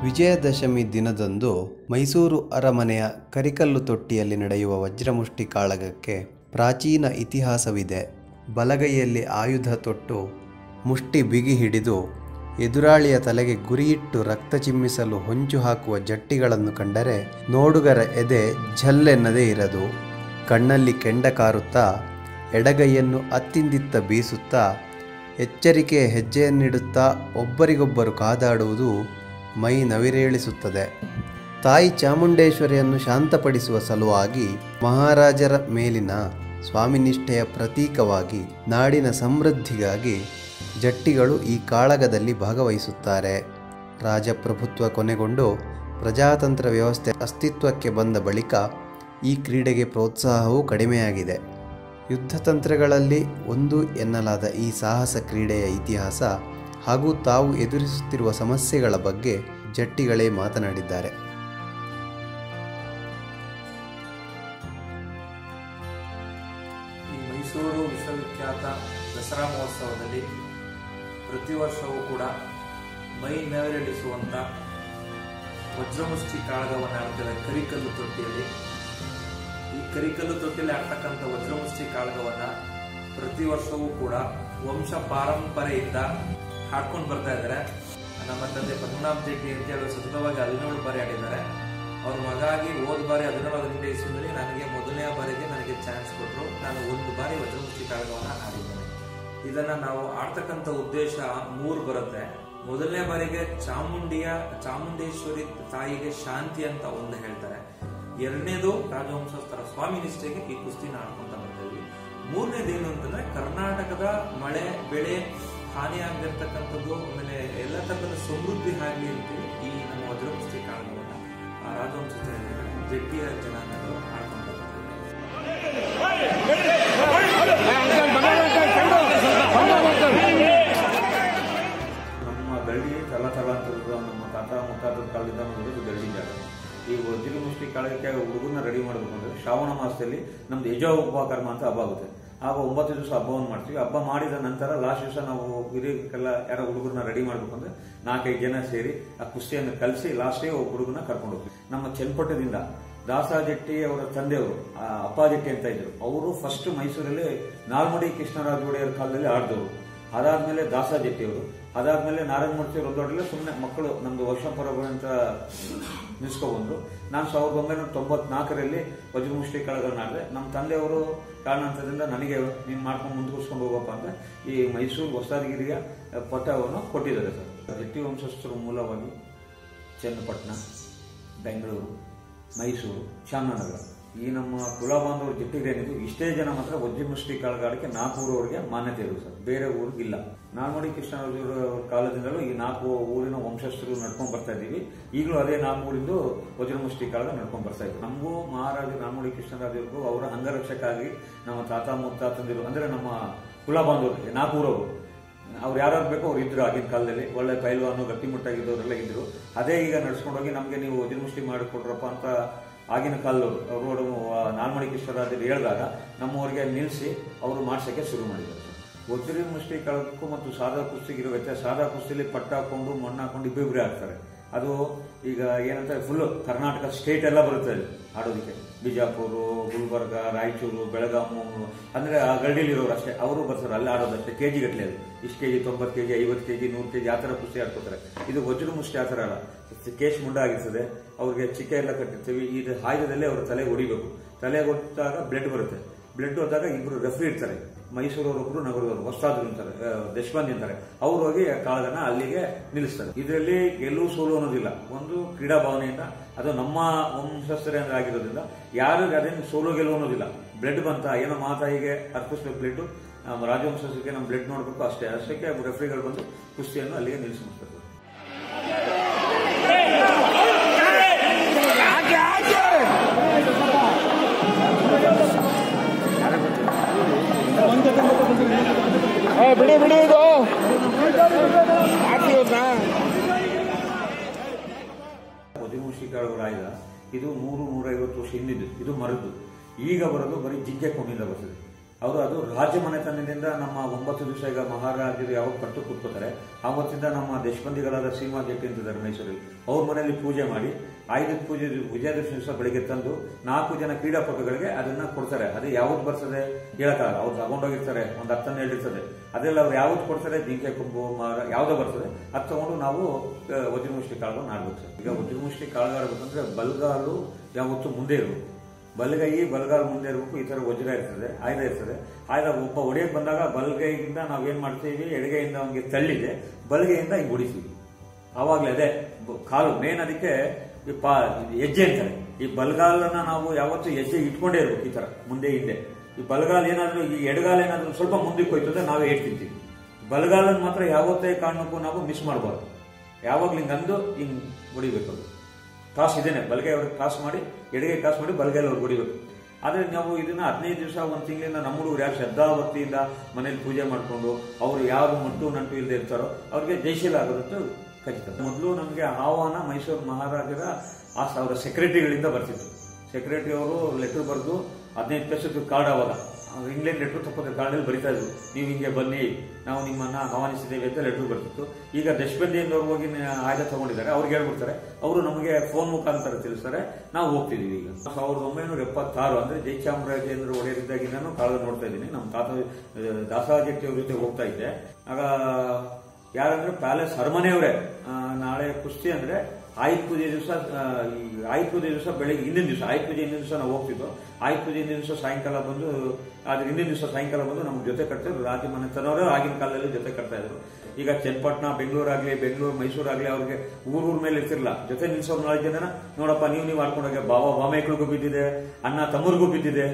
ವಿಜಯದಶಮಿ ದಿನದಂದು ಮೈಸೂರು ಅರಮನೆಯ ಕರಿಕಲ್ಲು ತೊಟ್ಟಿಯಲ್ಲಿ ನಡೆಯುವ ವಜ್ರಮುಷ್ಟಿ ಕಾಳಗಕ್ಕೆ ಪ್ರಾಚೀನ ಇತಿಹಾಸವಿದೆ ಬಲಗೈಯಲ್ಲಿ ಆಯುಧ ತೊಟ್ಟು ಮುಷ್ಟಿ ಬಿಗಿ ಹಿಡಿದು ಎದುರಾಳಿಯ ತಲೆಗೆ ಗುರಿಯಿಟ್ಟು ರಕ್ತ ಚಿಮ್ಮಿಸಲು ಹೊಂಚು ಹಾಕುವ ಜಟ್ಟಿಗಳನ್ನು ಕಂಡರೆ ನೋಡುಗರ ಎದೆ ಝಲ್ಲೆನ್ನದೇ ಇರದು ಕಣ್ಣಲ್ಲಿ ಕೆಂಡ ಕಾರುತ್ತಾ ಎಡಗೈಯನ್ನು ಅತ್ತಿಂದಿತ್ತ ಬೀಸುತ್ತಾ ಎಚ್ಚರಿಕೆಯ ಹೆಜ್ಜೆಯನ್ನಿಡುತ್ತಾ ಒಬ್ಬರಿಗೊಬ್ಬರು ಕಾದಾಡುವುದು ಮೈ ನವಿರೇಳಿಸುತ್ತದೆ ತಾಯಿ ಚಾಮುಂಡೇಶ್ವರಿಯನ್ನು ಶಾಂತಪಡಿಸುವ ಸಲುವಾಗಿ ಮಹಾರಾಜರ ಮೇಲಿನ ಸ್ವಾಮಿನಿಷ್ಠೆಯ ಪ್ರತೀಕವಾಗಿ ನಾಡಿನ ಸಮೃದ್ಧಿಗಾಗಿ ಜಟ್ಟಿಗಳು ಈ ಕಾಳಗದಲ್ಲಿ ಭಾಗವಹಿಸುತ್ತಾರೆ ರಾಜಪ್ರಭುತ್ವ ಕೊನೆಗೊಂಡು ಪ್ರಜಾತಂತ್ರ ವ್ಯವಸ್ಥೆ ಅಸ್ತಿತ್ವಕ್ಕೆ ಬಂದ ಬಳಿಕ ಈ ಕ್ರೀಡೆಗೆ ಪ್ರೋತ್ಸಾಹವೂ ಕಡಿಮೆಯಾಗಿದೆ ಯುದ್ಧತಂತ್ರಗಳಲ್ಲಿ ಒಂದು ಎನ್ನಲಾದ ಈ ಸಾಹಸ ಕ್ರೀಡೆಯ ಇತಿಹಾಸ ಹಾಗೂ ತಾವು ಎದುರಿಸುತ್ತಿರುವ ಸಮಸ್ಯೆಗಳ ಬಗ್ಗೆ ಜಟ್ಟಿಗಳೇ ಮಾತನಾಡಿದ್ದಾರೆ ಈ ಮೈಸೂರು ವಿಶ್ವವಿಖ್ಯಾತ ದಸರಾ ಮಹೋತ್ಸವದಲ್ಲಿ ಪ್ರತಿ ವರ್ಷವೂ ಕೂಡ ಮೈ ನೆವರೇಳಿಸುವಂಥ ವಜ್ರಮುಷ್ಟಿ ಕಾಳಗವನ್ನು ಆಡ್ತಾರೆ ಕರಿಕಲ್ಲು ತೊಟ್ಟಿಯಲ್ಲಿ ಈ ಕರಿಕಲ್ಲು ತೊಟ್ಟಿಯಲ್ಲಿ ಆಡ್ತಕ್ಕಂಥ ವಜ್ರಮುಷ್ಟಿ ಕಾಳಗವನ್ನ ಪ್ರತಿ ವರ್ಷವೂ ಕೂಡ ವಂಶ ಪಾರಂಪರೆಯಿಂದ ಹಾಡ್ಕೊಂಡು ಬರ್ತಾ ಇದ್ದಾರೆ ನಮ್ಮ ತಂದೆ ಪದ್ಮನಾಭ್ ಜೆಟ್ಟಿ ಅಂತ ಹೇಳಿ ಸತತವಾಗಿ ಹದಿನೇಳು ಬಾರಿ ಆಡಿದ್ದಾರೆ ಅವ್ರ ಮಗ ಆಗಿ ಹೋದ ಬಾರಿ ಹದಿನೇಳು ಹದಿನೆಂಟು ಇಸ್ವಿನಲ್ಲಿ ನನಗೆ ಮೊದಲನೇ ಬಾರಿಗೆ ನನಗೆ ಚಾನ್ಸ್ ಕೊಟ್ಟರು ನಾನು ಒಂದು ಬಾರಿ ವಜ್ರಮುಷ್ಟಿ ಕಾಳಗವನ್ನ ಆಡಿದ್ದೇನೆ ಇದನ್ನ ನಾವು ಆಡ್ತಕ್ಕಂಥ ಉದ್ದೇಶ ಮೂರು ಬರುತ್ತೆ ಮೊದಲನೇ ಬಾರಿಗೆ ಚಾಮುಂಡಿಯ ಚಾಮುಂಡೇಶ್ವರಿ ತಾಯಿಗೆ ಶಾಂತಿ ಅಂತ ಒಂದು ಹೇಳ್ತಾರೆ ಎರಡನೇದು ರಾಜವಂಶಸ್ಥರ ಸ್ವಾಮಿ ನಿಷ್ಠೆಗೆ ಈ ಕುಸ್ತಿನ ಆಡ್ಕೊಂತ ಬರ್ತಾ ಇದ್ವಿ ಮೂರನೇದೇನು ಅಂತಂದ್ರೆ ಕರ್ನಾಟಕದ ಮಳೆ ಬೆಳೆ ಹಾನಿಯಾಗಿರ್ತಕ್ಕಂಥದ್ದು ಆಮೇಲೆ ಎಲ್ಲ ತರಹದ ಸಮೃದ್ಧಿ ಆಗಲಿ ಅಂತೇಳಿ ಈ ನಮ್ಮ ವಜ್ರಮುಷ್ಟಿ ಕಾಳಗವನ್ನ ಆ ರಾಜವಂಶಸ್ಥರ ಜಟ್ಟಿಯ ಜನಾಂಗದವರು ಆಡ್ಕೊಂತ ಬರ್ತಾರೆ ನಮ್ಮ ಗರಡಿ ತಲ ತಲಾಂತರದ ನಮ್ಮ ತಾತ ಮುತ್ತಾತರ ಕಾಲದಿಂದ ಬಂದಿರೋದು ಗರಡಿ ಜಾಗ ಈ ವಜ್ರ ಮುಷ್ಟಿ ಕಾಳಗಕ್ಕೆ ಹುಡುಗನ ರೆಡಿ ಮಾಡಬೇಕು ಅಂದ್ರೆ ಶ್ರಾವಣ ಮಾಸದಲ್ಲಿ ನಮ್ದು ಯಜ ಉಪಕರ್ಮ ಅಂತ ಹಬ್ಬ ಆಗುತ್ತೆ ಆಗ ಒಂಬತ್ತು ದಿವಸ ಹಬ್ಬವನ್ನು ಮಾಡ್ತೀವಿ ಹಬ್ಬ ಮಾಡಿದ ನಂತರ ಲಾಸ್ಟ್ ದಿವಸ ನಾವು ಹಿರಿಯರಿಗೆಲ್ಲ ಯಾರೋ ಹುಡುಗರನ್ನ ರೆಡಿ ಮಾಡ್ಬೇಕು ಅಂದ್ರೆ ನಾಲ್ಕೈದು ಜನ ಸೇರಿ ಆ ಕುಸ್ತಿಯನ್ನು ಕಲಿಸಿ ಲಾಸ್ಟಿಗೆ ಒಬ್ಬ ಹುಡುಗನ ಕರ್ಕೊಂಡು ಹೋಗ್ತೀವಿ ನಮ್ಮ ಚನ್ನಪಟ್ಟಣದಿಂದ ದಾಸಾ ಜಟ್ಟಿ ಅವರ ತಂದೆಯವರು ಆ ಅಪ್ಪ ಜಟ್ಟಿ ಅಂತ ಇದ್ರು ಅವರು ಫಸ್ಟ್ ಮೈಸೂರಲ್ಲಿ ನಾಲ್ಮಡಿ ಕೃಷ್ಣರಾಜ ಒಡೆಯರ್ ಕಾಲದಲ್ಲಿ ಆಡಿದವರು ಅದಾದ್ಮೇಲೆ ದಾಸಾ ಜಟ್ಟಿ ಅವರು ಅದಾದ್ಮೇಲೆ ನಾರಾಯಣಮೂರ್ತಿ ಅವರು ದೊಡ್ಡಲ್ಲ ಸುಮ್ಮನೆ ಮಕ್ಕಳು ನಮ್ದು ವರ್ಷ ಪರಬ ಅಂತ ನಿಲ್ಸ್ಕೊಬಂದ್ರು ನಾನು ಸಾವಿರದ ಒಂಬೈನೂರ ತೊಂಬತ್ನಾಲ್ಕರಲ್ಲಿ ವಜ್ರಮುಷ್ಟಿ ಕಾಳಗನ್ನ ಆಡಿದೆ ನಮ್ಮ ತಂದೆಯವರು ಕಾರಣಾಂತರದಿಂದ ನನಗೆ ನೀನು ಮಾಡ್ಕೊಂಡು ಮುಂದುವರ್ಸ್ಕೊಂಡು ಹೋಗಪ್ಪ ಅಂತ ಈ ಮೈಸೂರು ಹೊಸದಾಗಿರಿಯ ಪಟ್ಟವನ್ನು ಕೊಟ್ಟಿದ್ದಾರೆ ಸರ್ ಜಟ್ಟಿ ವಂಶಸ್ಥರು ಮೂಲವಾಗಿ ಚನ್ನಪಟ್ಟಣ ಬೆಂಗಳೂರು ಮೈಸೂರು ಚಾಮರಾಜನಗರ ಈ ನಮ್ಮ ಕುಲ ಬಾಂಧವರು ಜಟ್ಟಿಗೇನಿದ್ದು ಇಷ್ಟೇ ಜನ ಮಾತ್ರ ವಜ್ರಮುಷ್ಟಿ ಕಾಳಗಾಡಕ್ಕೆ ನಾಲ್ಕು ಊರವರಿಗೆ ಮಾನ್ಯತೆ ಇರೋದು ಸರ್ ಬೇರೆ ಊರಿಗಿಲ್ಲ ನಾಲ್ಮಡಿ ಕೃಷ್ಣರಾಜರ ಕಾಲದಿಂದಲೂ ಈ ನಾಲ್ಕು ಊರಿನ ವಂಶಸ್ಥರು ನಡ್ಕೊಂಡು ಬರ್ತಾ ಇದ್ದೀವಿ ಈಗಲೂ ಅದೇ ನಾಲ್ಕು ಊರಿಂದು ವಜ್ರಮುಷ್ಟಿ ಕಾಳಗ ನಡ್ಕೊಂಡು ಬರ್ತಾ ಇದ್ವಿ ನಮಗೂ ಮಹಾರಾಜ ನಾಲ್ಮಡಿ ಕೃಷ್ಣರಾಜರಿಗೂ ಅವರ ಅಂಗರಕ್ಷಕಾಗಿ ನಮ್ಮ ತಾತ ಮುತ್ತಾತಂದಿರು ಅಂದ್ರೆ ನಮ್ಮ ಕುಲ ಬಾಂಧವರು ನಾಲ್ಕು ಊರವರು ಅವ್ರು ಯಾರು ಬೇಕೋ ಅವ್ರು ಇದ್ರು ಆಗಿನ ಕಾಲದಲ್ಲಿ ಒಳ್ಳೆ ಪೈಲ್ವಾನು ಗಟ್ಟಿಮುಟ್ಟಾಗಿದ್ದವರೆಲ್ಲ ಇದ್ರು ಅದೇ ಈಗ ನಡ್ಸ್ಕೊಂಡೋಗಿ ನಮಗೆ ನೀವು ವಜ್ರಮುಷ್ಟಿ ಮಾಡಿಕೊಡ್ರಪ್ಪ ಅಂತ ಆಗಿನ ಕಾಲದವರು ಅವರು ನಾಲ್ಮಡಿ ಕೃಷ್ಣರಾಜರು ಹೇಳಿದಾಗ ನಮ್ಮವರಿಗೆ ನಿಲ್ಲಿಸಿ ಅವರು ಮಾಡ್ಸಕ್ಕೆ ಶುರು ಮಾಡಿದ್ದಾರೆ ವಜ್ರ ಮುಷ್ಟಿ ಕಾಳಕ್ಕೂ ಮತ್ತು ಸಾದಾ ಕುಸ್ತಿಗಿರೋ ವ್ಯತ್ಯಾಸ ಸಾದಾ ಕುಸ್ತಿಲಿ ಪಟ್ಟ ಹಾಕೊಂಡು ಮಣ್ಣು ಹಾಕೊಂಡು ಇಬ್ಬಿಬ್ರೆ ಆಗ್ತಾರೆ ಅದು ಈಗ ಏನಂತ ಫುಲ್ ಕರ್ನಾಟಕ ಸ್ಟೇಟ್ ಎಲ್ಲ ಬರುತ್ತೆ ಅಲ್ಲಿ ಆಡೋದಕ್ಕೆ ಬಿಜಾಪುರ ಗುಲ್ಬರ್ಗ ರಾಯಚೂರು ಬೆಳಗಾಮು ಅಂದ್ರೆ ಆ ಗರಡಿಲಿರೋರು ಅಷ್ಟೇ ಅವರು ಬರ್ತಾರೆ ಅಲ್ಲಿ ಆಡೋದಷ್ಟೇ ಕೆಜಿ ಗಟ್ಟಲೆ ಅದು ಇಷ್ಟು ಕೆಜಿ ತೊಂಬತ್ತು ಕೆಜಿ ಐವತ್ತು ಕೆಜಿ ನೂರು ಕೆಜಿ ಆ ಥರ ಕುಸ್ತಿ ಆಡ್ಕೋತಾರೆ ಇದು ವಜ್ರ ಮುಷ್ಟಿ ಆ ಥರ ಅಲ್ಲ ಕೇಶ್ ಮುಂಡ ಆಗಿರ್ತದೆ ಅವ್ರಿಗೆ ಚಿಕ್ಕ ಎಲ್ಲ ಕಟ್ಟಿರ್ತೀವಿ ಇದು ಆಯುಧದಲ್ಲೇ ಅವ್ರ ತಲೆ ಹೊಡಿಬೇಕು ತಲೆ ಹೊಟ್ಟಾಗ ಬ್ಲಡ್ ಬರುತ್ತೆ ಬ್ಲಡ್ ಹೋದಾಗ ಇಬ್ರು ರೆಫ್ರಿ ಇರ್ತಾರೆ ಮೈಸೂರವರೊಬ್ರು ನಗರದವರು ಹೊಸದಾದ್ರು ಅಂತಾರೆ ಆ, ದೇಶಪಾಂಡೆ ಅಂತಾರೆ ಅವ್ರು ಹೋಗಿ ಕಾಳಗನ ಅಲ್ಲಿಗೆ ನಿಲ್ಲಿಸ್ತಾರೆ ಇದರಲ್ಲಿ ಗೆಲುವು ಸೋಲು ಅನ್ನೋದಿಲ್ಲ ಒಂದು ಕ್ರೀಡಾ ಭಾವನೆಯಿಂದ ಅದು ನಮ್ಮ ವಂಶಸ್ಥರೇ ಅಂದ್ರೆ ಆಗಿರೋದ್ರಿಂದ ಯಾರು ಅದೇನು ಸೋಲು ಗೆಲುವು ಅನ್ನೋದಿಲ್ಲ ಬ್ಲಡ್ ಬಂತ ಏನೋ ಮಾತಾಯಿಗೆ ಅರ್ಪಿಸ್ಬೇಕು ಬ್ಲಡ್ ನಮ್ಮ ರಾಜವಂಶಸ್ಥರಿಗೆ ನಮ್ಮ ಬ್ಲಡ್ ನೋಡ್ಬೇಕು ಅಷ್ಟೇ ಅಷ್ಟಕ್ಕೆ ರೆಫ್ರಿಗಳು ಬಂದು ಕುಸ್ತಿಯನ್ನು ಅಲ್ಲಿಗೆ ನಿಲ್ಲಿಸ್ಬಿಡ್ತಾರೆ ಬಿಡಿ ಬಿಡಿ ಇದು ಆರ್ತಿ ಇವ್ರನ್ನ ವಧಿಮುಷಿಕಾಳವರ ಆಯುಧ ಇದು ನೂರು ನೂರೈವತ್ತು ವರ್ಷ ಹಿಂದಿದ್ದು ಇದು ಮರದ್ದು ಈಗ ಬರೋದು ಬರೀ ಜಿಗ್ಗೆ ಕೊಂಡಿಂದ ಬರ್ತದೆ ಅವರು ಅದು ರಾಜ್ಯ ಮನೆತನದಿಂದ ನಮ್ಮ ಒಂಬತ್ತು ದಿವಸ ಈಗ ಮಹಾರಾಜರು ಯಾವಾಗ ಪಟ್ಟು ಕೂತ್ಕೋತಾರೆ ಆವತ್ತಿಂದ ನಮ್ಮ ದೇಶಬಂದಿಗಳಾದ ಶ್ರೀನಿವಾಸ ಜಟ್ಟಿ ಅಂತಿದ್ದಾರೆ ಮೈಸೂರಲ್ಲಿ ಅವ್ರ ಮನೆಯಲ್ಲಿ ಪೂಜೆ ಮಾಡಿ ಆಯುಧದ ಪೂಜೆ ವಿಜಯದಶಮಿ ದಿವಸ ಬೆಳಿಗ್ಗೆ ತಂದು ನಾಲ್ಕು ಜನ ಕ್ರೀಡಾಪಟುಗಳಿಗೆ ಅದನ್ನ ಕೊಡ್ತಾರೆ ಅದು ಯಾವ್ದು ಬರ್ತದೆ ಹೇಳಕ್ಕಾಗಲ್ಲ ಅವ್ರು ತಗೊಂಡೋಗಿರ್ತಾರೆ ಒಂದು ಹತ್ತನ್ನು ಹೇಳಿರ್ತದೆ ಅದೆಲ್ಲ ಅವ್ರು ಯಾವ್ದು ಕೊಡ್ತಾರೆ ಜಿಂಕೆ ಕೊಂಬು ಮಾರ ಯಾವ್ದೋ ಬರ್ತದೆ ಅದು ತಗೊಂಡು ನಾವು ಆ, ವಜ್ರಮುಷ್ಟಿ ಕಾಳುಗಳನ್ನು ಆಡ್ಬೇಕು ಸರ್ ಈಗ ವಜ್ರಮುಷ್ಟಿ ಕಾಳು ಆಡ್ಬೇಕಂದ್ರೆ ಬಲ್ಗಾಲು ಯಾವತ್ತು ಮುಂದೆ ಇರಬೇಕು ಬಲಗೈ ಬಲಗಾಲ್ ಮುಂದೆ ಇರಬೇಕು ಈ ತರ ವಜ್ರ ಇರ್ತದೆ ಆಯುಧ ಇರ್ತದೆ ಆಯುಧ ಒಬ್ಬ ಹೊಡೆಯಕ್ ಬಂದಾಗ ಬಲಗೈಯಿಂದ ನಾವೇನ್ ಮಾಡ್ತೀವಿ ಎಡಗೈಯಿಂದ ಅವನಿಗೆ ತಳ್ಳಿದೆ ಬಲಗೈಯಿಂದ ಹಿಂಗ್ ಹೊಡಿತೀವಿ ಆವಾಗ್ಲೇ ಅದೇ ಬ- ಕಾಲು ಮೇನ್ ಅದಕ್ಕೆ ಈ ಪಾ ಇದು ಹೆಜ್ಜೆ ಅಂತಾರೆ ಈ ಬಲಗಾಲನ್ನ ನಾವು ಯಾವತ್ತು ಹೆಜ್ಜೆ ಇಟ್ಕೊಂಡೇ ಇರ್ಬೇಕು ಈ ತರ ಮುಂದೆ ಹಿಂದೆ ಈ ಬಲಗಾಲ ಏನಾದ್ರೂ ಈ ಎಡಗಾಲ ಏನಾದ್ರೂ ಸ್ವಲ್ಪ ಮುಂದಕ್ಕೆ ಹೋಯ್ತದೆ ನಾವೇ ಹೇಳ್ತಿರ್ತೀವಿ ಬಲಗಾಲನ್ ಮಾತ್ರ ಯಾವತ್ತೇ ಕಾರಣಕ್ಕೂ ನಾವು ಮಿಸ್ ಮಾಡಬಾರ್ದು ಯಾವಾಗ್ಲೂ ಹಿಂಗ್ ಅಂದು ಹಿಂಗ್ ಹೊಡಿಬೇಕು ಅದು ಟಾಸ್ ಇದೇನೆ ಬಲಗೈ ಅವ್ರಿಗೆ ಟಾಸ್ ಮಾಡಿ ಎಡಗೈ ಟಾಸ್ ಮಾಡಿ ಬಲಗೈ ಅವ್ರಿಗೆ ಹೊಡಿಬೇಕು ಆದ್ರೆ ನಾವು ಇದನ್ನ ಹದಿನೈದು ದಿವಸ ಒಂದು ತಿಂಗಳಿಂದ ನಮ್ಮ ಹುಡುಗರು ಯಾರು ಶ್ರದ್ಧಾಭಕ್ತಿಯಿಂದ ಮನೇಲಿ ಪೂಜೆ ಮಾಡ್ಕೊಂಡು ಅವ್ರು ಯಾರು ಮಟ್ಟು ನಂಟು ಇಲ್ಲದೆ ಇರ್ತಾರೋ ಅವ್ರಿಗೆ ಜಯಶೀಲ ಆಗೋದಂತೂ ಖಚಿತ ಮೊದಲು ನಮಗೆ ಆಹ್ವಾನ ಮೈಸೂರು ಮಹಾರಾಜರ ಆ ಸಾವಿರ ಸೆಕ್ರೆಟರಿಗಳಿಂದ ಬರ್ತಿತ್ತು ಸೆಕ್ರೆಟರಿ ಅವರು ಲೆಟರ್ ಬರೆದು ಹದಿನೈದು ಪೈಸದ್ದು ಕಾರ್ಡ್ ಅವಾಗ ಇಂಗ್ಲೆಂಡ್ ಲೆಟರ್ ತಪ್ಪದ ಕಾರ್ಡಲ್ಲಿ ಬರಿತಾ ಇದ್ರು ನೀವು ಹಿಂಗೆ ಬನ್ನಿ ನಾವು ನಿಮ್ಮನ್ನ ಆಹ್ವಾನಿಸಿದ್ದೇವೆ ಅಂತ ಲೆಟರ್ ಬರ್ತಿತ್ತು ಈಗ ದೇಶಬಂದಿಯಿಂದವ್ರು ಹೋಗಿ ನ- ಆಯ್ದ ತಗೊಂಡಿದ್ದಾರೆ ಅವ್ರಿಗೆ ಹೇಳ್ಬಿಡ್ತಾರೆ ಅವರು ನಮಗೆ ಫೋನ್ ಮುಖಾಂತರ ತಿಳಿಸ್ತಾರೆ ನಾವು ಹೋಗ್ತಿದೀವಿ ಈಗ ಸಾವಿರದ ಒಂಬೈನೂರ ಎಪ್ಪತ್ತಾರು ಅಂದ್ರೆ ಜಯಚಾಮರಾಜೇಂದ್ರ ಒಡೆಯರಿದ್ದಾಗಿಂದನೂ ಕಾಳು ನೋಡ್ತಾ ಇದ್ದೀನಿ ನಮ್ಮ ತಾತ ಆ, ದಾಸರಾಜಟ್ಟಿ ಅವ್ರ ಜೊತೆ ಹೋಗ್ತಾ ಇದ್ದೆ ಆಗ ಯಾರಂದ್ರೆ ಪ್ಯಾಲೇಸ್ ಅರಮನೆಯವರೇ ಆ, ನಾಳೆ ಕುಸ್ತಿ ಅಂದ್ರೆ ಆಯುಧ ಪೂಜೆ ದಿವಸ ಈ ಆಯುಧ ಪೂಜೆ ದಿವಸ ಬೆಳಿಗ್ಗೆ ಹಿಂದಿನ ದಿವಸ ಆಯುಧ ಪೂಜೆ ಹಿಂದಿನ ದಿವಸ ನಾವು ಹೋಗ್ತಿದ್ವು ಆಯುಧ ಪೂಜೆ ಹಿಂದಿನ ದಿವಸ ಸಾಯಂಕಾಲ ಬಂದು ಅದ್ರ ಹಿಂದಿನ ದಿವಸ ಸಾಯಂಕಾಲ ಬಂದು ನಮ್ಮ ಜೊತೆ ಕಟ್ತಿದ್ರು ರಾಜ್ಯ ಮನೆತನವರೇ ಆಗಿನ ಕಾಲದಲ್ಲಿ ಜೊತೆ ಕಟ್ತಾ ಇದ್ರು ಈಗ ಚನ್ನಪಟ್ಟಣ ಬೆಂಗಳೂರಾಗ್ಲಿ ಬೆಂಗಳೂರು ಮೈಸೂರಾಗ್ಲಿ ಅವ್ರಿಗೆ ಊರ್ ಊರ್ ಮೇಲೆ ಇರ್ತಿರ್ಲಿಲ್ಲ ಜೊತೆ ನಿಲ್ಸೋರು ನಾಲ್ಕು ಜನ ನೋಡಪ್ಪ ನೀವು ನೀವು ಆಡ್ಕೊಂಡೋಗಿ ಬಾವ ಬಾಮೈಕ್ಳಿಗೂ ಬಿದ್ದಿದೆ ಅಣ್ಣ ತಮ್ಮರಿಗೂ ಬಿದ್ದಿದೆ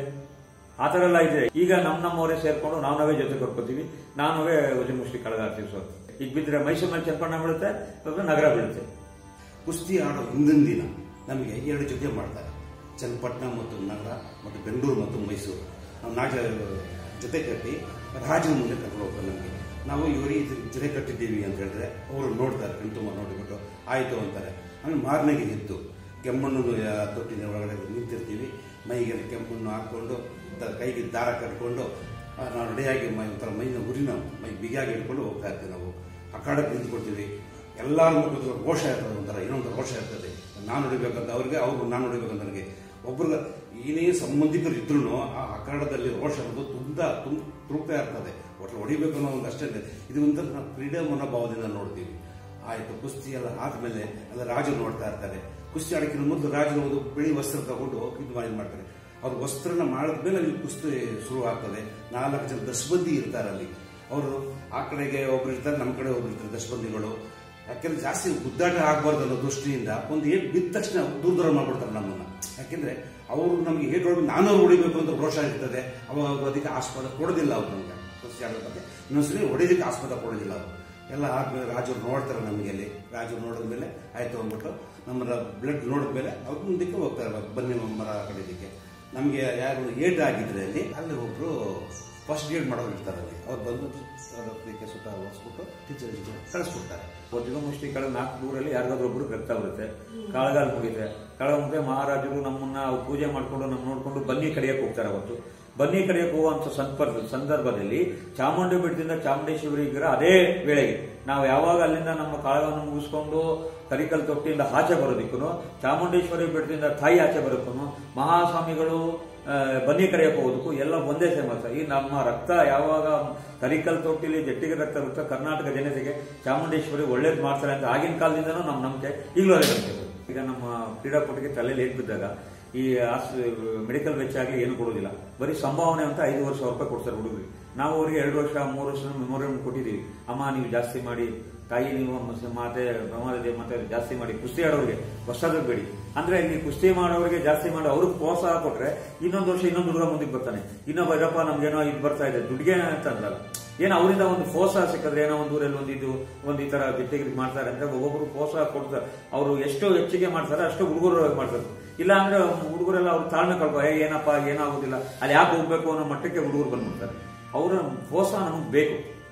ಆ ಥರ ಎಲ್ಲ ಇದೆ ಈಗ ನಮ್ ನಮ್ಮವರೇ ಸೇರ್ಕೊಂಡು ನಾವು ನಾವೇ ಜೊತೆ ಕರ್ಕೋತೀವಿ ನಾವೇ ವಜಮುಷ್ಟಿ ಕಳೆದಾಡ್ತೀವಿ ಸರ್ ಈಗ ಬಿದ್ದರೆ ಮೈಸೂರು ಮೇಲೆ ಚನ್ನಪಟ್ಟಣ ಬೀಳುತ್ತೆ ಅಥವಾ ನಗರ ಬೀಳುತ್ತೆ ಕುಸ್ತಿ ಆಡೋ ಹಿಂದಿನ ದಿನ ನಮಗೆ ಎರಡು ಜೊತೆ ಮಾಡ್ತಾರೆ ಚನ್ನಪಟ್ಟಣ ಮತ್ತು ನಗರ ಮತ್ತು ಬೆಂಗಳೂರು ಮತ್ತು ಮೈಸೂರು ನಾವು ನಾಲ್ಕು ಜೊತೆ ಕಟ್ಟಿ ರಾಜನ ಮುಂದೆ ಕರ್ಕೊಂಡು ಹೋಗ್ತಾರೆ ನಮಗೆ ನಾವು ಇವರಿಗೆ ಜೊತೆ ಕಟ್ಟಿದ್ದೀವಿ ಅಂತ ಹೇಳಿದ್ರೆ ಅವರು ನೋಡ್ತಾರೆ ಕಣ್ ತುಂಬ ನೋಡಿಬಿಟ್ಟು ಆಯಿತು ಅಂತಾರೆ ಆಮೇಲೆ ಮಾರನೆಗೆ ಎದ್ದು ಕೆಮ್ಮಣ್ಣು ಆ, ತೊಟ್ಟಿನ ಒಳಗಡೆ ನಿಂತಿರ್ತೀವಿ ಮೈಗೆ ಕೆಮ್ಮಣ್ಣು ಹಾಕ್ಕೊಂಡು ದ- ಕೈಗೆ ದಾರ ಕಟ್ಕೊಂಡು ಆ, ನಾವು ರೆಡಿಯಾಗಿ ಮೈ ಒಂಥರ ಮೈನ ಉರಿನ ಮೈ ಬಿಗಿಯಾಗಿ ಇಟ್ಕೊಂಡು ಹೋಗ್ತಾ ಇರ್ತೀವಿ ನಾವು ಅಖಾಡಕ್ಕೆ ನಿಂತ್ಕೊಳ್ತೀವಿ ಎಲ್ಲರ ಮುಖದ ರೋಷ ಇರ್ತದೆ ಒಂಥರ ಇನ್ನೊಂದು ರೋಷ ಇರ್ತದೆ ನಾನು ಹೊಡಿಬೇಕಂತ ಅವ್ರಿಗೆ ಅವ್ರು ನಾನು ಹೊಡಿಬೇಕಂತ ನನಗೆ ಒಬ್ರಿಗೆ ಏನೇ ಸಂಬಂಧಿಕರು ಇದ್ರು ಆ ಅಖಾಡದಲ್ಲಿ ರೋಷ ಅನ್ನೋದು ತುಂಬ ತುಂಬ ತೃಪ್ತ ಇರ್ತದೆ ಒಟ್ಟು ಹೊಡಿಬೇಕು ಅನ್ನೋ ಒಂದು ಅಷ್ಟೇ ಇದೆ. ಇದು ಒಂಥರ ನಾವು ಕ್ರೀಡಾ ಮನೋಭಾವದಿಂದ ನೋಡ್ತೀವಿ ಆಯ್ತು ಕುಸ್ತಿ ಎಲ್ಲ ಆದ್ಮೇಲೆ ಎಲ್ಲ ರಾಜರು ನೋಡ್ತಾ ಇರ್ತಾರೆ ಕುಸ್ತಿ ಆಡಕ್ಕಿಂತ ಮೊದಲು ರಾಜರು ಒಂದು ಬಿಳಿ ವಸ್ತ್ರ ತಗೊಂಡು ಇದು ಮಾಡಿ ಮಾಡ್ತಾರೆ ಅವ್ರ ವಸ್ತ್ರನ ಮಾಡಿದ್ಮೇಲೆ ಅಲ್ಲಿ ಕುಸ್ತಿ ಶುರು ಆಗ್ತದೆ ನಾಲ್ಕು ಜನ ದಶಬಂದಿ ಇರ್ತಾರೆ ಅಲ್ಲಿ ಅವರು ಆ ಕಡೆಗೆ ಒಬ್ರು ಇರ್ತಾರೆ ನಮ್ಮ ಕಡೆ ಒಬ್ರು ಇರ್ತಾರೆ ದಶಬಂದಿಗಳು ಯಾಕೆಂದ್ರೆ ಜಾಸ್ತಿ ಗುದ್ದಾಟ ಆಗ್ಬಾರ್ದು ಅನ್ನೋ ದೃಷ್ಟಿಯಿಂದ ಒಂದು ಏಟ್ ಬಿದ್ದ ತಕ್ಷಣ ದೂರ ದೂರ ಮಾಡ್ಬಿಡ್ತಾರೆ ನಮ್ಮನ್ನ ಯಾಕೆಂದ್ರೆ ಅವರು ನಮಗೆ ಏಟ್ ಹೊಡೆದು ನಾನು ಅವ್ರು ಹೊಡಿಬೇಕು ಅಂತ ರೋಷ ಇರ್ತದೆ ಅವಾಗ ಅವ್ರು ಅದಕ್ಕೆ ಆಸ್ಪದ ಕೊಡೋದಿಲ್ಲ ಅವ್ರು ನಮ್ಗೆ ಕುಸ್ತಿ ಆಡೋದಕ್ಕೆ ಇನ್ನೊಂದ್ಸರಿ ಹೊಡೆಯೋದಕ್ಕೆ ಆಸ್ಪದ ಕೊಡೋದಿಲ್ಲ ಅವರು ಎಲ್ಲ ಆದ್ಮೇಲೆ ರಾಜರು ನೋಡ್ತಾರೆ ನಮಗೆ ಅಲ್ಲಿ ರಾಜರು ನೋಡಿದ್ಮೇಲೆ ಆಯ್ತು ಅಂದ್ಬಿಟ್ಟು ನಮ್ಮ ಬ್ಲಡ್ ನೋಡಿದ್ಮೇಲೆ ಅವ್ರು ಮುಂದಕ್ಕೆ ಹೋಗ್ತಾರೆ ಬನ್ನಿ ಮರ ಕಡಿದಕ್ಕೆ ನಮಗೆ ಯಾರು ಏಟ್ ಆಗಿದ್ರೆ ಅಲ್ಲಿ ಅಲ್ಲಿ ಒಬ್ರು ಫಸ್ಟ್ ಏಡ್ ಮಾಡೋರು ಇರ್ತಾರೆ ಅಲ್ಲಿ ಅವ್ರು ಬಂದ್ಬಿಟ್ಟು ಅದಕ್ಕೆ ಸುತ್ತ ಹೊಸ್ಬಿಟ್ಟು ಟೀಚರ್ ಕಳಿಸ್ಬಿಡ್ತಾರೆ ವಜ್ರ ಮುಷ್ಟಿ ಕಳೆದ ನಾಲ್ಕು ದೂರಲ್ಲಿ ಯಾರಿಗಾದ್ರೂ ಒಬ್ರು ರಕ್ತ ಬರುತ್ತೆ ಕಾಳಗಾಲ ಮುಗಿದೆ ಕಾಳಗ ಮುಗಿದ್ರೆ ಮಹಾರಾಜರು ನಮ್ಮನ್ನ ಪೂಜೆ ಮಾಡ್ಕೊಂಡು ನಮ್ಮ ನೋಡ್ಕೊಂಡು ಬನ್ನಿ ಕಡಿಯಕ್ಕೆ ಹೋಗ್ತಾರೆ ಅವತ್ತು ಬನ್ನಿ ಕಡಿಯಕ್ಕೆ ಹೋಗುವಂತ ಸಂಪರ್ಕ ಸಂದರ್ಭದಲ್ಲಿ ಚಾಮುಂಡಿ ಬೆಟ್ಟದಿಂದ ಚಾಮುಂಡೇಶ್ವರಿ ವಿಗ್ರಹ ಅದೇ ವೇಳೆಗೆ ನಾವು ಯಾವಾಗ ಅಲ್ಲಿಂದ ನಮ್ಮ ಕಾಳಗವನ್ನು ಮುಗಿಸ್ಕೊಂಡು ಕರಿಕಲ್ ತೊಟ್ಟಿಯಿಂದ ಆಚೆ ಬರೋದಕ್ಕೂ ಚಾಮುಂಡೇಶ್ವರಿ ಬೆಟ್ಟದಿಂದ ತಾಯಿ ಆಚೆ ಬರೋದಕ್ಕೂ ಮಹಾಸ್ವಾಮಿಗಳು ಆ, ಬನ್ನಿ ಕರೆಯಕ್ಕೆ ಹೋಗೋದಕ್ಕೂ ಎಲ್ಲ ಒಂದೇ ಫೇಮಸ್ ಈ ನಮ್ಮ ರಕ್ತ ಯಾವಾಗ ಕರಿಕಲ್ ತೊಟ್ಟಿಲಿ ಜಟ್ಟಿಗೆ ರಕ್ತ ಬರುತ್ತೋ ಕರ್ನಾಟಕ ಜನತೆಗೆ ಚಾಮುಂಡೇಶ್ವರಿ ಒಳ್ಳೇದು ಮಾಡ್ತಾರೆ ಅಂತ ಆಗಿನ ಕಾಲದಿಂದನೂ ನಮ್ಮ ನಂಬಿಕೆ ಈಗಲೂ ಅದೇ ನಂಬಿಕೆ ಈಗ ನಮ್ಮ ಕ್ರೀಡಾಪಟುಗೆ ತಲೆಯಲ್ಲಿ ಏಟ್ ಬಿದ್ದಾಗ ಈ ಆಸ್ ಮೆಡಿಕಲ್ ವೆಚ್ಚ ಆಗಲಿ ಏನು ಕೊಡೋದಿಲ್ಲ ಬರೀ ಸಂಭಾವನೆ ಅಂತ ಐದುವರೆ ಸಾವಿರ ರೂಪಾಯಿ ಕೊಡ್ತಾರೆ ಹುಡುಗರಿಗೆ ನಾವು ಅವರಿಗೆ ಎರಡು ವರ್ಷ ಮೂರು ವರ್ಷ ಮೆಮೋರಿಯಂ ಕೊಟ್ಟಿದ್ದೀವಿ ಅಮ್ಮ ನೀವು ಜಾಸ್ತಿ ಮಾಡಿ ತಾಯಿ ನೀವು ಮ- ಮಾತೆ ಪ್ರಮಾದ ಮತ್ತೆ ಜಾಸ್ತಿ ಮಾಡಿ ಕುಸ್ತಿ ಆಡೋರಿಗೆ ಹೊಸದು ಬೇಡಿ ಅಂದ್ರೆ ಇಲ್ಲಿ ಕುಸ್ತಿ ಮಾಡೋರಿಗೆ ಜಾಸ್ತಿ ಮಾಡಿ ಅವ್ರಿಗೆ ಪ್ರೋತ್ಸಾಹ ಕೊಟ್ರೆ ಇನ್ನೊಂದು ವರ್ಷ ಇನ್ನೊಂದು ಹುಡುಗ ಮುಂದಕ್ಕೆ ಬರ್ತಾನೆ ಇನ್ನೊಬ್ಬ ಇರಪ್ಪ ನಮ್ಗೇನೋ ಇದು ಬರ್ತಾ ಇದೆ ದುಡ್ಡಿಗೆ ಅಂತ ಅಂದಲ್ಲ ಏನೋ ಅವರಿಂದ ಒಂದು ಪ್ರೋತ್ಸಾಹ ಸಿಕ್ಕಿದ್ರೆ ಏನೋ ಒಂದು ಊರಲ್ಲಿ ಒಂದು ಇದು ಒಂದು ಈ ತರ ಗೆಟ್ಟಿಗೆ ಮಾಡ್ತಾರೆ ಅಂದ್ರೆ ಒಬ್ಬೊಬ್ರು ಪ್ರೋತ್ಸಾಹ ಕೊಡ್ತಾರೆ ಅವರು ಎಷ್ಟು ಹೆಚ್ಚಿಗೆ ಮಾಡ್ತಾರೆ ಅಷ್ಟು ಹುಡುಗರು ಮಾಡ್ತಾರೆ ಇಲ್ಲ ಅಂದ್ರೆ ಹುಡುಗರೆಲ್ಲ ಅವ್ರು ತಾಳ್ಮೆ ಕಳ್ಕೊ ಏ ಏನಪ್ಪ ಏನಾಗೋದಿಲ್ಲ ಅಲ್ಲಿ ಯಾಕೆ ಹೋಗ್ಬೇಕು ಅನ್ನೋ ಮಟ್ಟಕ್ಕೆ ಹುಡುಗರು ಬಂದ್ಬಿಡ್ತಾರೆ ಅವರ ಪ್ರೋತ್ಸಾಹ ನಮಗೆ ಬೇಕು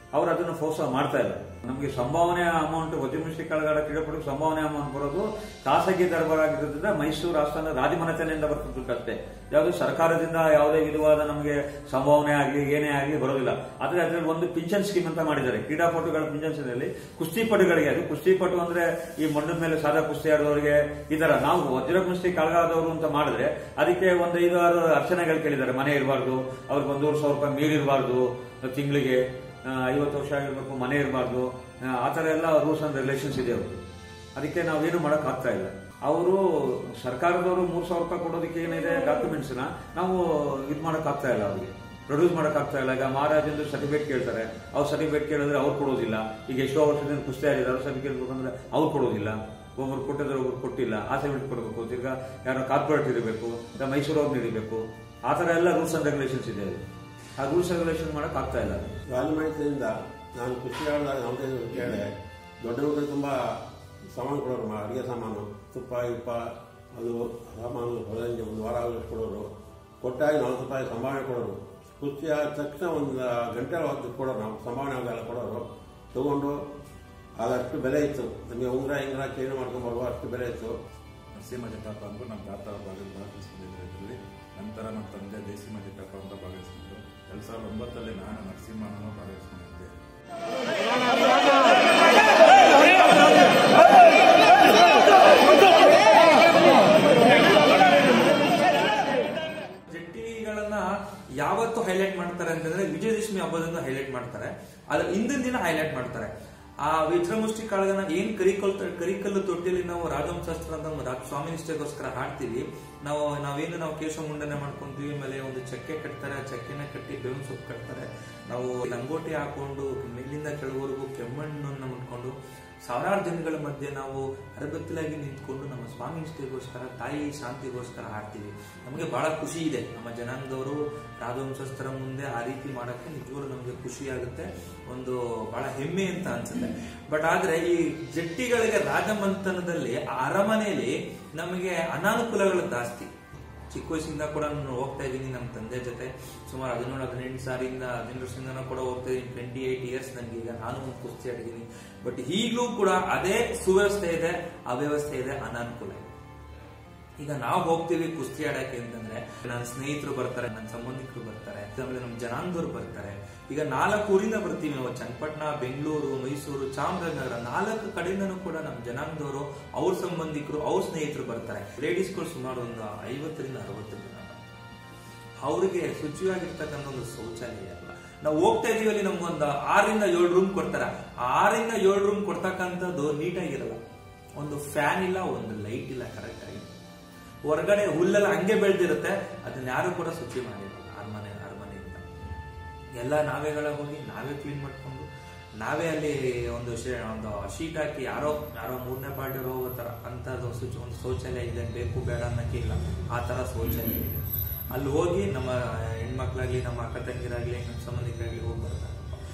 ಅವ್ರು ಅದನ್ನು ಪ್ರೋತ್ಸಾಹ ಮಾಡ್ತಾ ಇಲ್ಲ ನಮಗೆ ಸಂಭಾವನೆ ಅಮೌಂಟ್ ವಜ್ರಮುಷ್ಟಿ ಕಳಗಾಡ ಕ್ರೀಡಾಪಟು ಸಂಭಾವನೆ ಅಮೌಂಟ್ ಬರೋದು ಖಾಸಗಿ ದರ್ಬಾರಾಗಿರೋದ್ರಿಂದ ಮೈಸೂರು ಆಸ್ಥಾನ ರಾಜಮನೆತನೆಯಿಂದ ಬರ್ತದೆ ಅಷ್ಟೇ ಯಾವುದು ಸರ್ಕಾರದಿಂದ ಯಾವುದೇ ವಿಧವಾದ ನಮಗೆ ಸಂಭಾವನೆ ಆಗಲಿ ಏನೇ ಆಗಲಿ ಬರೋದಿಲ್ಲ ಆದ್ರೆ ಅದರಲ್ಲಿ ಒಂದು ಪಿಂಚನ್ ಸ್ಕೀಮ್ ಅಂತ ಮಾಡಿದ್ದಾರೆ ಕ್ರೀಡಾಪಟುಗಳ ಪಿಂಚನ್ಸ್ನಲ್ಲಿ ಕುಸ್ತಿಪಟುಗಳಿಗೆ ಅದು ಕುಸ್ತಿಪಟು ಅಂದ್ರೆ ಈ ಮಣ್ಣದ ಮೇಲೆ ಸಾದಾ ಕುಸ್ತಿ ಆಡೋರಿಗೆ ಈ ತರ ನಾವು ವಜ್ರ ಕುಸ್ತಿ ಕಳಗಾದವರು ಅಂತ ಮಾಡಿದ್ರೆ ಅದಕ್ಕೆ ಒಂದು ಐದು ಆರು ಅರ್ಚನೆಗಳು ಕೇಳಿದ್ದಾರೆ ಮನೆ ಇರಬಾರ್ದು ಅವ್ರಿಗೆ ಒಂದೂವರೆ ಸಾವಿರ ರೂಪಾಯಿ ಮೀರಿರಬಾರ್ದು ತಿಂಗಳಿಗೆ ಐವತ್ತು ವರ್ಷ ಆಗಿರ್ಬೇಕು ಮನೆ ಇರಬಾರ್ದು ಆ ಥರ ಎಲ್ಲ ರೂಲ್ಸ್ ಅಂಡ್ ರಿಲೇಷನ್ಸ್ ಇದೆ ಅವ್ರಿಗೆ ಅದಕ್ಕೆ ನಾವೇನು ಮಾಡಕ್ ಆಗ್ತಾ ಇಲ್ಲ ಅವರು ಸರ್ಕಾರದವರು ಮೂರ್ ಸಾವಿರ ರೂಪಾಯಿ ಕೊಡೋದಕ್ಕೆ ಏನಿದೆ ಡಾಕ್ಯುಮೆಂಟ್ಸ್ ನ ನಾವು ಇದು ಮಾಡಕ್ ಆಗ್ತಾ ಇಲ್ಲ ಅವ್ರಿಗೆ ಪ್ರೊಡ್ಯೂಸ್ ಮಾಡಕ್ ಆಗ್ತಾ ಇಲ್ಲ ಈಗ ಮಹಾರಾಜಂದು ಸರ್ಟಿಫಿಕೇಟ್ ಕೇಳ್ತಾರೆ ಅವ್ರು ಸರ್ಟಿಫಿಕೇಟ್ ಕೇಳಿದ್ರೆ ಅವ್ರು ಕೊಡೋದಿಲ್ಲ ಈಗ ಎಷ್ಟೋ ವರ್ಷದಿಂದ ಕುಸ್ತಿ ಆಗಿದೆ ಅವ್ರ ಸರ್ಟಿಫಿಕೇಟ್ ಬೇಕಂದ್ರೆ ಅವ್ರು ಕೊಡೋದಿಲ್ಲ ಒಬ್ಬರು ಕೊಟ್ಟಿದ್ರೆ ಒಬ್ರು ಕೊಟ್ಟಿಲ್ಲ ಆ ಸರ್ಟಿಫಿಕೇಟ್ ಕೊಡಬೇಕು ತಿರ್ಗಾ ಯಾರೋ ಕಾರ್ಪೊರೇಟ್ ಇರಬೇಕು ಈಗ ಮೈಸೂರು ಅವ್ರನ್ನ ಹಿಡಿಬೇಕು ಆ ಥರ ಎಲ್ಲ ರೂಲ್ಸ್ ಅಂಡ್ ರೆಗ್ಯುಲೇಷನ್ಸ್ ಇದೆ ಅದು ಆ ರೂಲ್ಸ್ ರೆಗ್ಯುಲೇಷನ್ ಮಾಡಕ್ ಆಗ್ತಾ ಇಲ್ಲ ಅದು. ರಾಜಮನೆತನದಿಂದ ನಾನು ಕೃಷಿ ಆಡಿದಾಗ ಯಾವುದೇ ಕೇಳಿ ದೊಡ್ಡವರಿಗೆ ತುಂಬ ಸಾಮಾನು ಕೊಡೋರು ಮಾ- ಅಡುಗೆ ಸಾಮಾನು ತುಪ್ಪ ಇಪ್ಪ ಅದು ಸಾಮಾನು ಹೊಲಂಜಿ ಒಂದು ವಾರ ಆಗೋಷ್ಟು ಕೊಡೋರು ಕೊಟ್ಟಾಗಿ ನಲ್ವತ್ತು ರೂಪಾಯಿ ಸಂಭಾವನೆ ಕೊಡೋರು ಕುಸ್ತಿ ಆದ ತಕ್ಷಣ ಒಂದು ಗಂಟೆ ಹೊತ್ತು ಕೊಡೋರು ನಾವು ಸಂಭಾವನೆ ಅದೆಲ್ಲ ಕೊಡೋರು ತಗೊಂಡು ಅದಷ್ಟು ಬೆಲೆ ಇತ್ತು ನಮಗೆ ಉಂಗುರ ಹಿಂಗ್ರ ಚೇಂಜ್ ಮಾಡ್ಕೊಂಡು ಬರುವ ಅಷ್ಟು ಬೆಲೆ ಇತ್ತು ನರಸಿಂಹ ಜಟಪ್ಪ ಅಂದ್ರು ನಮ್ಮ ತಾತ ಭಾಗ ಭಾಗವಹಿಸ್ಕೊಂಡಿದ್ರು ಇದರಲ್ಲಿ ನಂತರ ನಮ್ಮ ತಂದೆ ದೇಸಿಮ ಜಟಪ್ಪ ಅಂತ ಭಾಗವಹಿಸಿದ್ರು ಎರಡ್ ಸಾವಿರದ ಒಂಬತ್ತರಲ್ಲಿ ನಾನು ನರಸಿಂಹನನ್ನು ಭಾಗವಹಿಸ್ಕೊಂಡಿದ್ದೆ ಜಟ್ಟಿಗಳನ್ನ ಯಾವತ್ತು ಹೈಲೈಟ್ ಮಾಡ್ತಾರೆ ಅಂತಂದ್ರೆ ವಿಜಯದಶಮಿ ಹಬ್ಬದಿಂದ ಹೈಲೈಟ್ ಮಾಡ್ತಾರೆ ಅದ್ರ ಹಿಂದಿನ ದಿನ ಹೈಲೈಟ್ ಮಾಡ್ತಾರೆ ಆ ವಿಜ್ರಮುಷ್ಟಿ ಕಾಳಗನ ಏನ್ ಕರಿಕಲ್ ಕರಿಕಲ್ಲು ತೊಟ್ಟಿಲಿ ನಾವು ರಾಜವಂಶಾಸ್ತ್ರ ಅಂತ ಒಂದು ರಾ- ಸ್ವಾಮಿ ನಿಷ್ಠೆಗೋಸ್ಕರ ಹಾಡ್ತೀವಿ ನಾವು ನಾವೇನು ನಾವು ಕೇಶ ಮುಂಡನೆ ಮಾಡ್ಕೊಂತೀವಿ ಆಮೇಲೆ ಒಂದು ಚಕ್ಕೆ ಕಟ್ತಾರೆ ಆ ಚಕ್ಕೆನ ಕಟ್ಟಿ ಬೇವಿನ ಸೊಪ್ಪು ಕಟ್ತಾರೆ ನಾವು ಲಂಗೋಟಿ ಹಾಕೊಂಡು ಮೇಲಿಂದ ಕೆಳವರೆಗೂ ಕೆಮ್ಮಣ್ಣನ್ನು ಮುಟ್ಕೊಂಡು ಸಾವಿರಾರು ಜನಗಳ ಮಧ್ಯೆ ನಾವು ಅರಬತ್ತಲಾಗಿ ನಿಂತ್ಕೊಂಡು ನಮ್ಮ ಸ್ವಾಮಿ ನಿಷ್ಠೆಗೋಸ್ಕರ ತಾಯಿ ಶಾಂತಿಗೋಸ್ಕರ ಹಾಡ್ತೀವಿ ನಮಗೆ ಬಹಳ ಖುಷಿ ಇದೆ ನಮ್ಮ ಜನಾಂಗದವರು ರಾಜವಂಶಸ್ಥರ ಮುಂದೆ ಆ ರೀತಿ ಮಾಡಕ್ಕೆ ನಿಜವಾಗ್ಲೂ ನಮಗೆ ಖುಷಿ ಆಗುತ್ತೆ ಒಂದು ಬಹಳ ಹೆಮ್ಮೆ ಅಂತ ಅನ್ಸುತ್ತೆ ಬಟ್ ಆದ್ರೆ ಈ ಜಟ್ಟಿಗಳಿಗೆ ರಾಜಮಂಥನದಲ್ಲಿ ಆ ಅರಮನೆಯಲ್ಲಿ ನಮಗೆ ಅನಾನುಕೂಲಗಳು ಜಾಸ್ತಿ ಚಿಕ್ಕ ವಯಸ್ಸಿಂದ ಕೂಡ ನಾನು ಹೋಗ್ತಾ ಇದ್ದೀನಿ ನಮ್ಮ ತಂದೆ ಜೊತೆ ಸುಮಾರು ಹದಿನೇಳು ಹದಿನೆಂಟು ಸಾವಿರದಿಂದ ಹದಿನೆಂಟು ವರ್ಷದಿಂದ ಕೂಡ ಹೋಗ್ತಾ ಇದ್ದೀನಿ ಟ್ವೆಂಟಿ ಏಟ್ ಇಯರ್ಸ್ ನನಗೆ ಈಗ ನಾನು ಒಂದು ಕುಸ್ತಿ ಆಡಿದ್ದೀನಿ ಬಟ್ ಈಗಲೂ ಕೂಡ ಅದೇ ಸುವ್ಯವಸ್ಥೆ ಇದೆ ಅವ್ಯವಸ್ಥೆ ಇದೆ ಅನಾನುಕೂಲ ಇದೆ ಈಗ ನಾವು ಹೋಗ್ತೀವಿ ಕುಸ್ತಿ ಆಡಕ್ಕೆ ಅಂತಂದ್ರೆ ನನ್ನ ಸ್ನೇಹಿತರು ಬರ್ತಾರೆ ನನ್ನ ಸಂಬಂಧಿಕರು ಬರ್ತಾರೆ ಆಮೇಲೆ ನಮ್ಮ ಜನಾಂಗದವ್ರು ಬರ್ತಾರೆ ಈಗ ನಾಲ್ಕು ಊರಿಂದ ಬರ್ತೀವಿ ನಾವು ಚನ್ನಪಟ್ಟಣ ಬೆಂಗಳೂರು ಮೈಸೂರು ಚಾಮರಾಜನಗರ ನಾಲ್ಕು ಕಡೆಯಿಂದನೂ ಕೂಡ ನಮ್ಮ ಜನಾಂಗದವರು ಅವ್ರ ಸಂಬಂಧಿಕರು ಅವ್ರ ಸ್ನೇಹಿತರು ಬರ್ತಾರೆ ಲೇಡೀಸ್ಗಳು ಸುಮಾರು ಒಂದು ಐವತ್ತರಿಂದ ಅರವತ್ತು ಜನ ಅವ್ರಿಗೆ ಶುಚಿಯಾಗಿರ್ತಕ್ಕಂಥ ಒಂದು ಶೌಚಾಲಯ ಅಲ್ಲ ನಾವು ಹೋಗ್ತಾ ಇದೀವಿ ಅಲ್ಲಿ ನಮ್ಗೊಂದು ಆರರಿಂದ ಏಳು ರೂಮ್ ಕೊಡ್ತಾರೆ ಆ ಆರರಿಂದ ಏಳು ರೂಮ್ ಕೊಡ್ತಕ್ಕಂಥದ್ದು ನೀಟಾಗಿರಲ್ಲ ಒಂದು ಫ್ಯಾನ್ ಇಲ್ಲ ಒಂದು ಲೈಟ್ ಇಲ್ಲ ಕರೆಕ್ಟ್ ಆಗಿ ಹೊರಗಡೆ ಹುಲ್ಲೆಲ್ಲ ಹಂಗೆ ಬೆಳೆದಿರುತ್ತೆ ಅದನ್ನ ಯಾರು ಕೂಡ ಶುಚಿ ಮಾಡಿರಲ್ಲ ಅರಮನೆ ಅರಮನೆಯಿಂದ ಎಲ್ಲ ನಾವೇಗಳ ಹೋಗಿ ನಾವೇ ಕ್ಲೀನ್ ಮಾಡ್ಕೊಂಡು ನಾವೇ ಅಲ್ಲಿ ಒಂದು ಶೇ- ಒಂದು ಶೀಟ್ ಹಾಕಿ ಯಾರೋ ಯಾರೋ ಮೂರನೇ ಪಾರ್ಟಿ ಹೋಗೋ ತರ ಅಂತದ್ದು ಶುಚಿ ಒಂದು ಶೌಚಾಲಯ ಇದೆ ಬೇಕು ಬೇಡ ಅನ್ನಕ್ಕೆ ಇಲ್ಲ ಆ ತರ ಶೌಚಾಲಯ ಇದೆ ಅಲ್ಲಿ ಹೋಗಿ ನಮ್ಮ ಹೆಣ್ಮಕ್ಳಾಗ್ಲಿ ನಮ್ಮ ಅಕ್ಕ ತಂಗಿರಾಗ್ಲಿ ನಮ್ಮ ಸಂಬಂಧಿಕರಾಗ್ಲಿ ಹೋಗಿ ಬರ್ತಾರೆ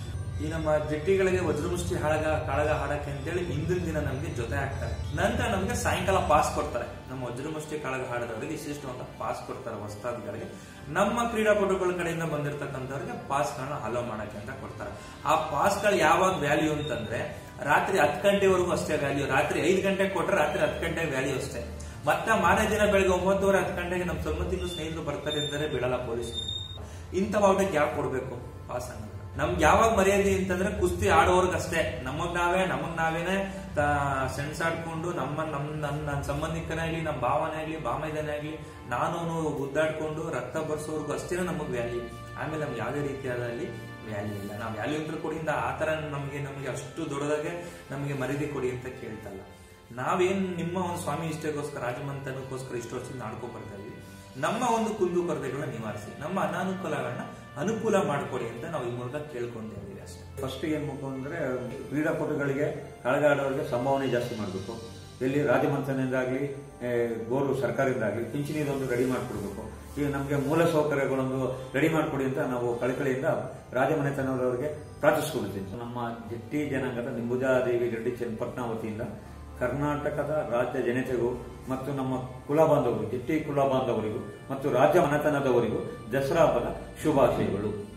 ಈ ನಮ್ಮ ಜಟ್ಟಿಗಳಿಗೆ ವಜ್ರಮುಷ್ಟಿ ಹಾಳಗ ಕಾಳಗ ಹಾಡಕ್ಕೆ ಅಂತೇಳಿ ಹಿಂದಿನ ದಿನ ನಮ್ಗೆ ಜೊತೆ ಆಗ್ತಾರೆ ನಂತರ ನಮ್ಗೆ ಸಾಯಂಕಾಲ ಪಾಸ್ ಕೊಡ್ತಾರೆ ನಮ್ಮ ವಜ್ರಮುಷ್ಟಿ ಕಾಳಗ ಹಾಡದವರಿಗೆ ಇಷ್ಟಿಷ್ಟು ಅಂತ ಪಾಸ್ ಕೊಡ್ತಾರೆ ಹೊಸ್ತಾದಿಗಳಿಗೆ ನಮ್ಮ ಕ್ರೀಡಾಪಟುಗಳ ಕಡೆಯಿಂದ ಬಂದಿರತಕ್ಕಂಥವ್ರಿಗೆ ಪಾಸ್ಗಳನ್ನ ಅಲೋ ಮಾಡಕ್ಕೆ ಅಂತ ಕೊಡ್ತಾರೆ ಆ ಪಾಸ್ಗಳು ಯಾವಾಗ ವ್ಯಾಲ್ಯೂ ಅಂತಂದ್ರೆ ರಾತ್ರಿ ಹತ್ತು ಗಂಟೆವರೆಗೂ ಅಷ್ಟೇ ವ್ಯಾಲ್ಯೂ ರಾತ್ರಿ ಐದು ಗಂಟೆಗೆ ಕೊಟ್ರೆ ರಾತ್ರಿ ಹತ್ತು ಗಂಟೆ ವ್ಯಾಲ್ಯೂ ಅಷ್ಟೇ ಮತ್ತೆ ಮಾರನೇ ದಿನ ಬೆಳಗ್ಗೆ ಒಂಬತ್ತುವರೆ ಹತ್ತು ಗಂಟೆಗೆ ನಮ್ಮ ಸಂಬಂಧಿಕರು ಸ್ನೇಹಿತರು ಬರ್ತಾರೆ ಇದ್ದಾರೆ ಬಿಡಲ್ಲ ಪೊಲೀಸ್ ಇಂಥ ಔಟಕ್ಕೆ ಯಾಕೆ ಕೊಡ್ಬೇಕು ಪಾಸ್ ಅನ್ನೋದು ನಮ್ಗೆ ಯಾವಾಗ ಮರ್ಯಾದೆ ಅಂತಂದ್ರೆ ಕುಸ್ತಿ ಆಡೋರ್ಗ್ ಅಷ್ಟೇ ನಮಗ್ ನಾವೇ ನಮಗ್ ನಾವೇನೆ ಸೆಣಸಾಡ್ಕೊಂಡು ನಮ್ಮ ನಮ್ ನನ್ನ ನನ್ನ ಸಂಬಂಧಿಕನೇ ಆಗ್ಲಿ ನಮ್ಮ ಭಾವನೆ ಆಗ್ಲಿ ಬಾಮೈದನೇ ಆಗ್ಲಿ ನಾನು ಗುದ್ದಾಡ್ಕೊಂಡು ರಕ್ತ ಬರ್ಸೋರ್ಗು ಅಷ್ಟೇ ನಮಗ್ ವ್ಯಾಲ್ಯೂ ಆಮೇಲೆ ನಮ್ಗೆ ಯಾವುದೇ ರೀತಿಯಾದ ಅಲ್ಲಿ ವ್ಯಾಲ್ಯೂ ಇಲ್ಲ ನಾವು ವ್ಯಾಲ್ಯೂ ಅಂತ ಕೊಡಿಂದ ಆ ತರ ನಮಗೆ ನಮಗೆ ಅಷ್ಟು ದೊಡ್ಡದಾಗೆ ನಮಗೆ ಮರ್ಯಾದೆ ಕೊಡಿ ಅಂತ ಕೇಳ್ತಲ್ಲ ನಾವೇನ್ ನಿಮ್ಮ ಒಂದು ಸ್ವಾಮಿ ಇಷ್ಟಕ್ಕೋಸ್ಕರ ರಾಜಮಂತನಕ್ಕೋಸ್ಕರ ಇಷ್ಟು ವರ್ಷದಿಂದ ಆಡ್ಕೊಂಡ್ ಬರ್ತಾ ಇದ್ವಿ ನಮ್ಮ ಒಂದು ಕುಂದುಕೊರತೆಗಳನ್ನ ನಿವಾರಿಸಿ ನಮ್ಮ ಅನಾನುಕೂಲಗಳನ್ನ ಅನುಕೂಲ ಮಾಡಿಕೊಡಿ ಅಂತ ನಾವು ಈ ಮೂಲಕ ಕೇಳ್ಕೊಂತ ಇದ್ದೀವಿ ಅಷ್ಟೇ ಫಸ್ಟ್ ಏನ್ ಬೇಕು ಅಂದ್ರೆ ಕ್ರೀಡಾಪಟುಗಳಿಗೆ ಕಳೆದಾಡೋರಿಗೆ ಸಂಭಾವನೆ ಜಾಸ್ತಿ ಮಾಡಬೇಕು ಇಲ್ಲಿ ರಾಜಮಂಥನದಿಂದಾಗ್ಲಿ ಏ, ಗೋರು ಸರ್ಕಾರದಿಂದಾಗ್ಲಿ ಪಿಂಚಣಿದೊಂದು ರೆಡಿ ಮಾಡಿಕೊಡ್ಬೇಕು ಈಗ ನಮಗೆ ಮೂಲ ಸೌಕರ್ಯಗಳೊಂದು ರೆಡಿ ಮಾಡಿಕೊಡಿ ಅಂತ ನಾವು ಕಳಕಳಿಯಿಂದ ರಾಜಮನೆತನದವರಿಗೆ ಪ್ರಾರ್ಥಿಸ್ಕೊಳ್ತೀವಿ ನಮ್ಮ ಜಟ್ಟಿ ಜನಾಂಗದ ನಿಂಬುಜಾದೇವಿ ರೆಡ್ಡಿ ಚನ್ನಪಟ್ಟಣ ವತಿಯಿಂದ ಕರ್ನಾಟಕದ ರಾಜ್ಯ ಜನತೆಗೂ ಮತ್ತು ನಮ್ಮ ಕುಲ ಬಾಂಧವರಿಗೂ ಜಟ್ಟಿ ಕುಲ ಬಾಂಧವರಿಗೂ ಮತ್ತು ರಾಜ್ಯ ಮನೆತನದವರಿಗೂ ದಸರಾ ಹಬ್ಬದ ಶುಭಾಶಯಗಳು